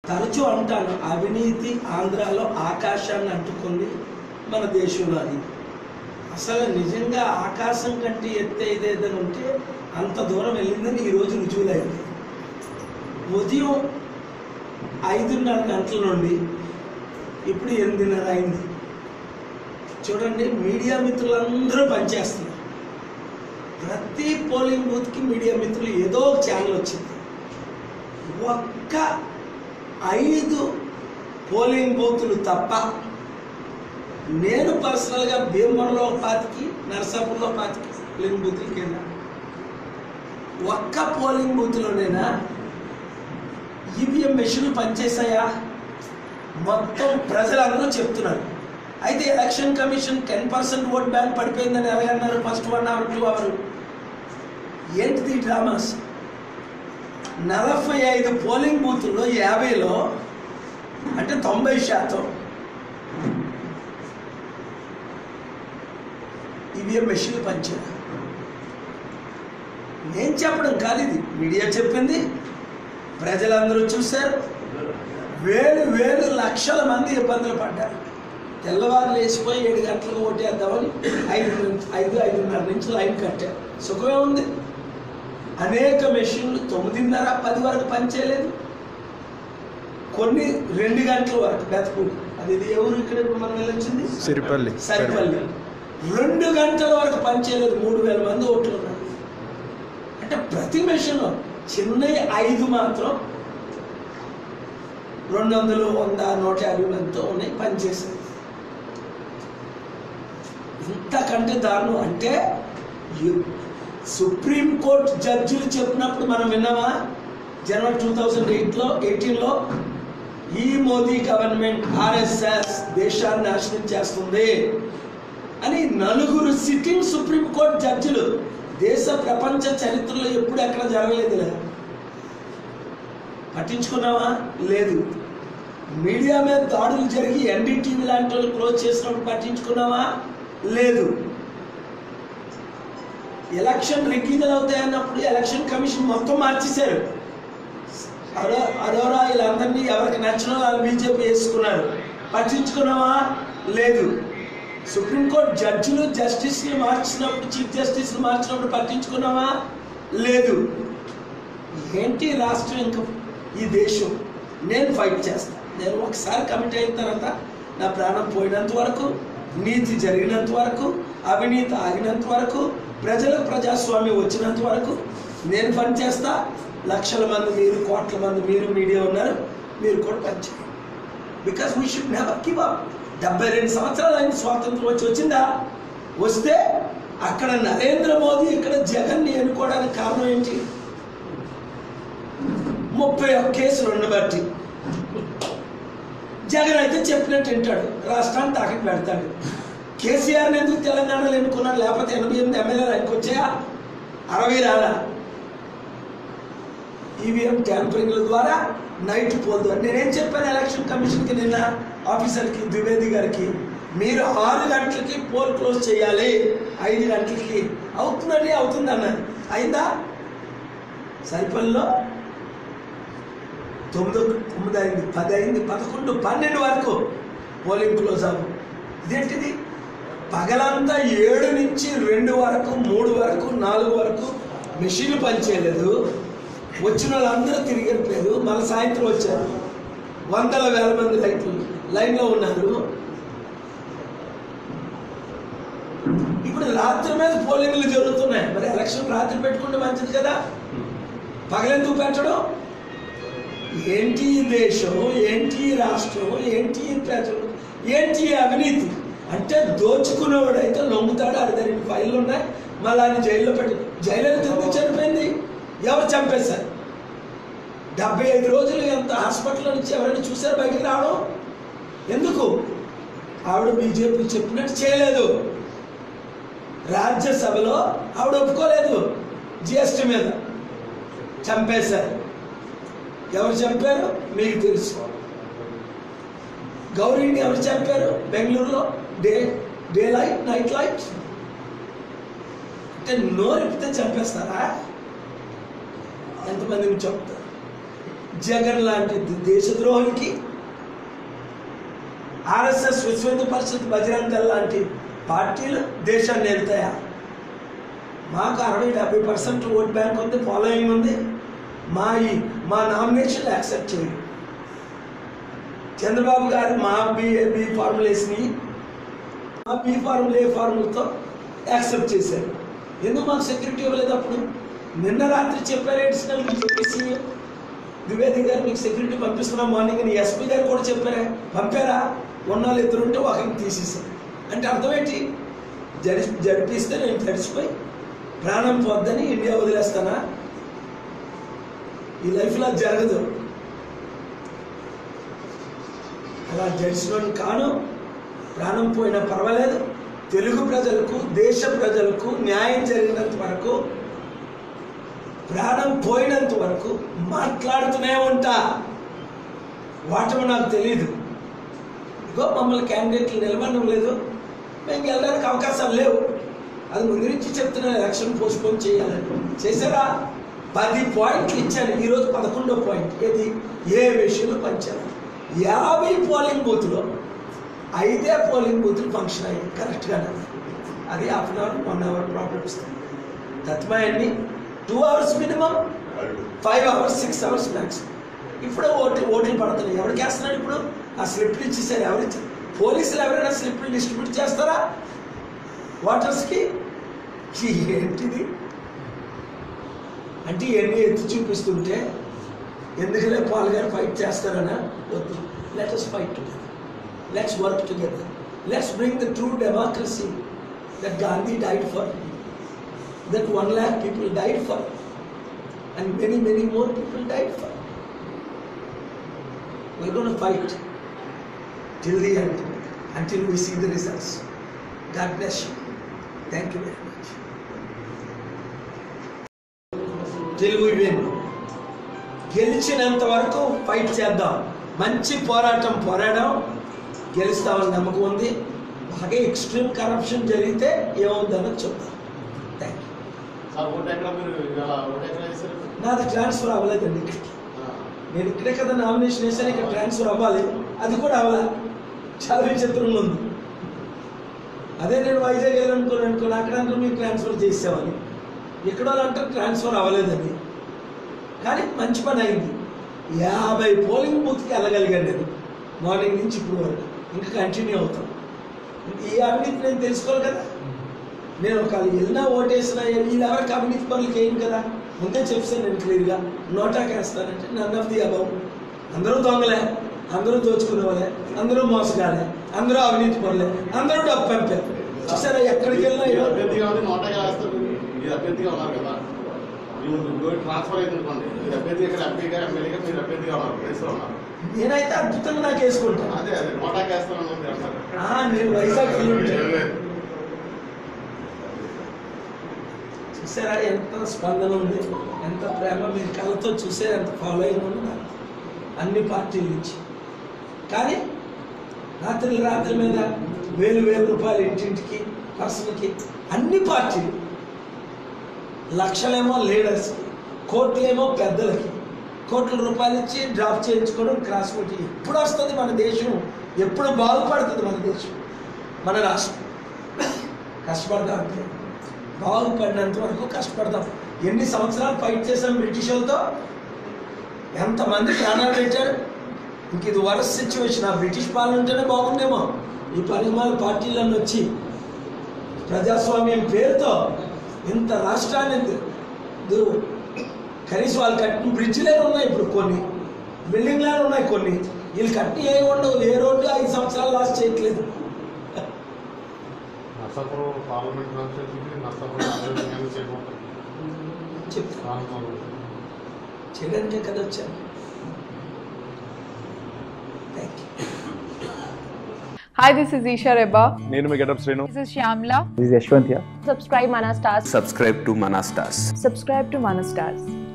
తరచూ అంటాను అవినీతి ఆంధ్రాలో ఆకాశాన్ని అంటుకుంది మన దేశంలో అది అసలు నిజంగా ఆకాశం కంటే ఎత్తు ఏదేదని ఉంటే అంత దూరం వెళ్ళిందని ఈరోజు రుజువులైంది ఉదయం ఐదున్నర గంటల నుండి ఇప్పుడు ఎనిమిదిన్నర అయింది చూడండి మీడియా మిత్రులందరూ పనిచేస్తున్నారు ప్రతి పోలింగ్ బూత్కి మీడియా మిత్రులు ఏదో ఒక ఛానల్ వచ్చింది ఒక్క ఐదు పోలింగ్ బూతులు తప్ప నేను పర్సనల్గా భీమవరంలో ఒక పాతికి నరసాపురంలో పాతికి పోలింగ్ బూతులకి వెళ్ళా ఒక్క పోలింగ్ బూత్లోనైనా ఈవీఎం మెషిన్లు పనిచేశాయా మొత్తం ప్రజలందరూ చెప్తున్నారు అయితే election commission ten percent vote bank పడిపోయిందని ఎలాగన్నారు first one hour two hour ఏంటిది ఈ డ్రామాస్ నలభై ఐదు పోలింగ్ బూతుల్లో యాభైలో అంటే తొంభై శాతం ఈవీఎం మెషిన్లు పనిచేయాలి నేను చెప్పడం కాదు ఇది మీడియా చెప్పింది ప్రజలందరూ చూశారు వేలు వేలు లక్షల మంది ఇబ్బందులు పడ్డారు తెల్లవారు లేచిపోయి ఏడు గంటలకు ఓటేద్దామని ఐదు నుంచి- ఐదు ఐదున్నర నుంచి లైన్ కట్టారు సుఖమే ఉంది అనేక మెషిన్లు తొమ్మిదిన్నర పది వరకు పనిచేయలేదు కొన్ని రెండు గంటల వరకు బెతకూడి అది ఇది ఎవరు ఇక్కడ ఇప్పుడు మనం వెళ్ళొచ్చింది సిరిపల్లి సరిపల్లి రెండు గంటల వరకు పనిచేయలేదు మూడు వేల మంది ఓట్లు ఉన్నారు అంటే ప్రతి మెషిన్లో చిన్న ఐదు మాత్రం రెండు వందలు వంద నూట యాభై మందితో ఉన్నాయి పనిచేసేది ఇంతకంటే దారుణం అంటే యు- సుప్రీంకోర్టు జడ్జిలు చెప్పినప్పుడు మనం విన్నామా జనవరి టూ థౌజండ్ ఎయిట్లో ఎయిటీన్లో ఈ మోదీ గవర్నమెంట్ ఆర్ఎస్ఎస్ దేశాన్ని నాశనం చేస్తుంది అని నలుగురు సిట్టింగ్ సుప్రీంకోర్టు జడ్జిలు దేశ ప్రపంచ చరిత్రలో ఎప్పుడు ఎక్కడ జరగలేదు ఇలా పట్టించుకున్నావా లేదు మీడియా మీద దాడులు జరిగి ఎన్డీటీవీ లాంటి వాళ్ళు క్లోజ్ చేసినప్పుడు పట్టించుకున్నావా లేదు ఎలక్షన్ రిగ్గీలు అవుతాయన్నప్పుడు ఎలక్షన్ కమిషన్ మొత్తం మార్చేశారు అరో అరోరా వీళ్ళందరినీ ఎవరికి నచ్చిన వాళ్ళు బీజేపీ వేసుకున్నారు పట్టించుకున్నావా లేదు సుప్రీంకోర్టు జడ్జిలు జస్టిస్ని మార్చినప్పుడు చీఫ్ జస్టిస్ని మార్చినప్పుడు పట్టించుకున్నావా లేదు ఏంటి రాష్ట్రం ఇంకా ఈ దేశం నేను ఫైట్ చేస్తాను నేను ఒకసారి కమిట్ అయిన తర్వాత నా ప్రాణం పోయినంత వరకు నీతి జరిగినంత వరకు అవినీతి ఆగినంత వరకు ప్రజలకు ప్రజాస్వామ్యం వచ్చినంత వరకు నేను పని చేస్తా లక్షల మంది మీరు కోట్ల మంది మీరు మీడియా ఉన్నారు మీరు కూడా పనిచేయండి because we should never give up డెబ్బై రెండు సంవత్సరాలు అయిన స్వాతంత్రం వచ్చి వచ్చిందా వస్తే అక్కడ నరేంద్ర మోదీ ఇక్కడ జగన్ని ఎన్నుకోవడానికి కారణం ఏంటి ముప్పై ఒక్క కేసులు ఉండబట్టి జగన్ అయితే చెప్పినట్టు వింటాడు రాష్ట్రాన్ని తాకట్టు పెడతాడు కేసీఆర్ని ఎందుకు తెలంగాణలో ఎన్నుకున్నాడు లేకపోతే ఎనభై ఎనిమిది ఎమ్మెల్యేలు ఆయనకు వచ్చాయా అరవై రాలా ఈవీఎం ట్యాంపరింగ్ల ద్వారా నైట్ పోల్ ద్వారా నేనేం చెప్పాను ఎలక్షన్ కమిషన్కి నిన్న ఆఫీసర్కి ద్వివేది గారికి మీరు ఆరు గంటలకి పోల్ క్లోజ్ చేయాలి ఐదు గంటలకి అవుతుందండి అవుతుంది అన్నారు అయిందా సరిపల్లిలో తొమ్మిది తొమ్మిది అయింది పది అయింది పదకొండు పన్నెండు వరకు పోలింగ్ క్లోజ్ అవ్వు ఇదేంటిది పగలంతా ఏడు నుంచి రెండు వరకు మూడు వరకు నాలుగు వరకు మెషిన్లు పనిచేయలేదు వచ్చిన వాళ్ళందరూ తిరిగి వెళ్ళిపోయారు మళ్ళీ సాయంత్రం వచ్చారు వందల వేల మంది లైట్లు లైన్లో ఉన్నారు ఇప్పుడు రాత్రి మీద పోలింగ్లు జరుగుతున్నాయి మరి ఎలక్షన్ రాత్రి పెట్టుకుంటే మంచిది కదా పగలెందుకు పెట్టడం ఏంటి ఈ దేశం ఏంటి ఈ రాష్ట్రం ఏంటి ఈ ప్రజలు ఏంటి ఈ అవినీతి అంటే దోచుకునేవాడైతే లొంగుతాడు ఆడి దగ్గర ఇన్ని ఫైళ్ళు ఉన్నాయి మళ్ళీ ఆయన జైల్లో పెట్టి జైలు ఎందుకు చనిపోయింది ఎవరు చంపేశారు డెబ్బై ఐదు రోజులు ఎంత హాస్పిటల్ నుంచి ఎవరైనా చూసారు బయటికి రావడం ఎందుకు ఆవిడ బీజేపీ చెప్పినట్టు చేయలేదు రాజ్యసభలో ఆవిడ ఒప్పుకోలేదు జిఎస్టీ మీద చంపేశారు ఎవరు చంపారు మీకు తెలుసు గౌరీని ఎవరు చంపారు బెంగళూరులో day day light night light అంటే నోరెప్పితే చంపేస్తారా ఎంతమందిని చెప్తారు జగన్ లాంటి దేశద్రోహులకి ఆర్ఎస్ఎస్ విశ్వ హిందూ పరిషత్ బజరంగ దళ్ లాంటి పార్టీలు దేశాన్ని వెళ్తాయా మాకు అరవై డెబ్బై పర్సెంట్ ఓట్ బ్యాంక్ ఉంది ఫాలోయింగ్ ఉంది మా ఈ మా నామినేషన్ యాక్సెప్ట్ చేయండి చంద్రబాబు గారు మా బి బి ఫార్ములేస్ని మా బి ఫార్ముల ఏ ఫార్ములతో యాక్సెప్ట్ చేశారు ఎందుకు మాకు సెక్యూరిటీ ఇవ్వలేదు అప్పుడు నిన్న రాత్రి చెప్పారు అడిషనల్ చెప్పేసి ద్వివేది గారు మీకు సెక్యూరిటీ పంపిస్తున్నాం మార్నింగ్ అని ఎస్పీ గారు కూడా చెప్పారా పంపారా ఉన్న వాళ్ళు ఇద్దరు ఉంటే ఒకరిని తీసేశారు అంటే అర్థం ఏంటి జడి జడిపిస్తే నేను తడిచిపోయి ప్రాణం పోద్దని ఇండియా వదిలేస్తానా ఈ లైఫ్లో అది జరగదు అలా జడిచినోని కాను ప్రాణం పోయినా పర్వాలేదు తెలుగు ప్రజలకు దేశ ప్రజలకు న్యాయం జరిగినంత వరకు ప్రాణం పోయినంత వరకు మాట్లాడుతూనే ఉంటా వాటమి నాకు తెలియదు ఇగో మమ్మల్ని క్యాండిడేట్లు నిలబడడం లేదు మేము వెళ్ళడానికి అవకాశాలు లేవు అది ముందు నుంచి చెప్తున్నా ఎలక్షన్ పోస్ట్పోన్ చేయాలని చేశారా పది పాయింట్లు ఇచ్చాను ఈరోజు పదకొండో పాయింట్ ఏది ఏ విషయంలో పంచాను యాభై పోలింగ్ బూత్లో ఐదే పోలింగ్ బూత్లు ఫంక్షన్ అయ్యాయి కరెక్ట్గానే అది half an hour one hour problems తత్మయాన్ని two hours minimum five hours six hours max ఇప్పుడు ఓటు ఓట్లు పడుతున్నాయి ఎవరికి వేస్తున్నాడు ఇప్పుడు ఆ స్లిప్లు ఇచ్చేసారు ఎవరు ఇచ్చారు పోలీసులు ఎవరైనా స్లిప్లు డిస్ట్రిబ్యూట్ చేస్తారా ఓటర్స్కి ఏంటిది అంటే ఇవన్నీ ఎత్తి చూపిస్తుంటే ఎందుకలే పాల్ గారు ఫైట్ చేస్తారనా వద్దు let us fight together let's work together let's bring the true democracy that Gandhi died for that one lakh people died for and many many more people died for we're going to fight till the end until we see the results. God bless you. Thank you very much. Till we win. గెలిచినంత వరకు fight చేద్దాం మంచి పోరాటం పోరాడడం గెలుస్తామని నమ్మకం ఉంది బాగా extreme corruption జరిగితే ఏమవుతుందన్నది చూద్దాం థ్యాంక్ యూ సార్ ఓటు ఎక్కడ మీరు ఇవాళ ఓటు ఎక్కడ వేశారు నాది ట్రాన్స్ఫర్ అవ్వలేదండి ఇక్కడికి నేను ఇక్కడే కదా నామినేషన్ వేసాను ఇక్కడ ట్రాన్స్ఫర్ అవ్వాలి అది కూడా అవ్వాలి చాలా విచిత్రంగా ఉంది అదే నేను వైజాగ్ వెళ్ళాలనుకుని అనుకుని అక్కడ అందరూ మీరు ట్రాన్స్ఫర్ చేసామని ఇక్కడ వాళ్ళు అంటారు ట్రాన్స్ఫర్ అవ్వలేదని కానీ మంచి పని అయింది యాభై పోలింగ్ బూత్కి వెళ్ళగలిగాను నేను మార్నింగ్ నుంచి ఇప్పుడు వరకు ఇంకా కంటిన్యూ అవుతాం ఈ అవినీతి నేను తెలుసుకోవాలి కదా నేను ఒక వెళ్ళినా ఓటేసినా వీళ్ళు ఎవరికి అవినీతి పనులు చేయను కదా ముందే చెప్తాను నేను క్లియర్గా నోటాకి వేస్తానంటే నన్ ఆఫ్ ది అబౌవ్ అందరూ దొంగలే అందరూ దోచుకునే వాళ్ళే అందరూ మోసగాలే అందరూ అవినీతి పనులే అందరూ డబ్బు పంపారు చూసారా ఎక్కడికి వెళ్ళినా మీరు ఏదో- అభ్యర్థిగా ఉండి నోటగా వేస్తారు మీరు అభ్యర్థిగా ఉన్నారు కదా మీరు ఇప్పుడు ట్రాన్స్ఫర్ అయింది అనుకోండి మీరు అభ్యర్థి ఇక్కడ ఎంపీగా ఎమ్మెల్యేగా మీరు అభ్యర్థిగా ఉన్నారు ప్లేస్లో ఉన్నారు నేనైతే అద్భుతంగా నాకు వేసుకుంటాను అదే అదే నోటాకి వేస్తాను మీరు అంటారు ఆ, నేను వైజాగ్ వెళ్ళి ఉంటాను. చూసారా ఎంత స్పందన ఉంది ఎంత ప్రేమ మీరు కళ్ళతో చూసే ఎంత ఫాలోయింగ్ ఉంది నాకు అన్ని పార్టీల నుంచి కానీ రాత్రి రాత్రి మీద వేలు వేలు రూపాయలు ఇంటింటికి పర్సన్కి అన్ని పార్టీలు లక్షలేమో లీడర్స్కి కోట్లేమో పెద్దలకి కోట్ల రూపాయలు ఇచ్చి డ్రాప్ చేయించుకోవడం క్రాస్ కొట్టి ఎప్పుడు వస్తుంది మన దేశం ఎప్పుడు బాగుపడుతుంది మన దేశం మన రాష్ట్రం కష్టపడదాం అంటే బాగుపడినంత వరకు కష్టపడదాం ఎన్ని సంవత్సరాలు ఫైట్ చేసాం బ్రిటిష్ వాళ్ళతో ఎంతమంది ప్రాణాలు పెట్టారు ఇంక ఇది వరస్ సిచ్యువేషన్ ఆ బ్రిటిష్ పాలన ఉంటేనే బాగుండేమో ఈ పరిమాణ పార్టీలన్నీ వచ్చి ప్రజాస్వామ్యం పేరుతో ఇంత రాష్ట్రాన్ని దు- కనీసం వాళ్ళు కట్టిన బ్రిడ్జ్లే ఉన్నాయి ఇప్పుడు కొన్ని బిల్డింగ్లే ఉన్నాయి కొన్ని వీళ్ళు కట్టి ఏ ఉండవు ఏ రోడ్డు ఐదు సంవత్సరాలు లాస్ట్ చేయట్లేదు నర్సాపురం పార్లమెంట్ కాన్స్టిట్యూన్సీకి నర్సాపురం అభివృద్ధి చేయబోతారు చెప్తా చేయడానికే కదా వచ్చాను thank you Hi, this is Isha Reba. నేను మీ getup Srinu This is Shyamla. This is Yashwant here. subscribe Mana Stars. subscribe to Manastas. Subscribe to Mana Stars.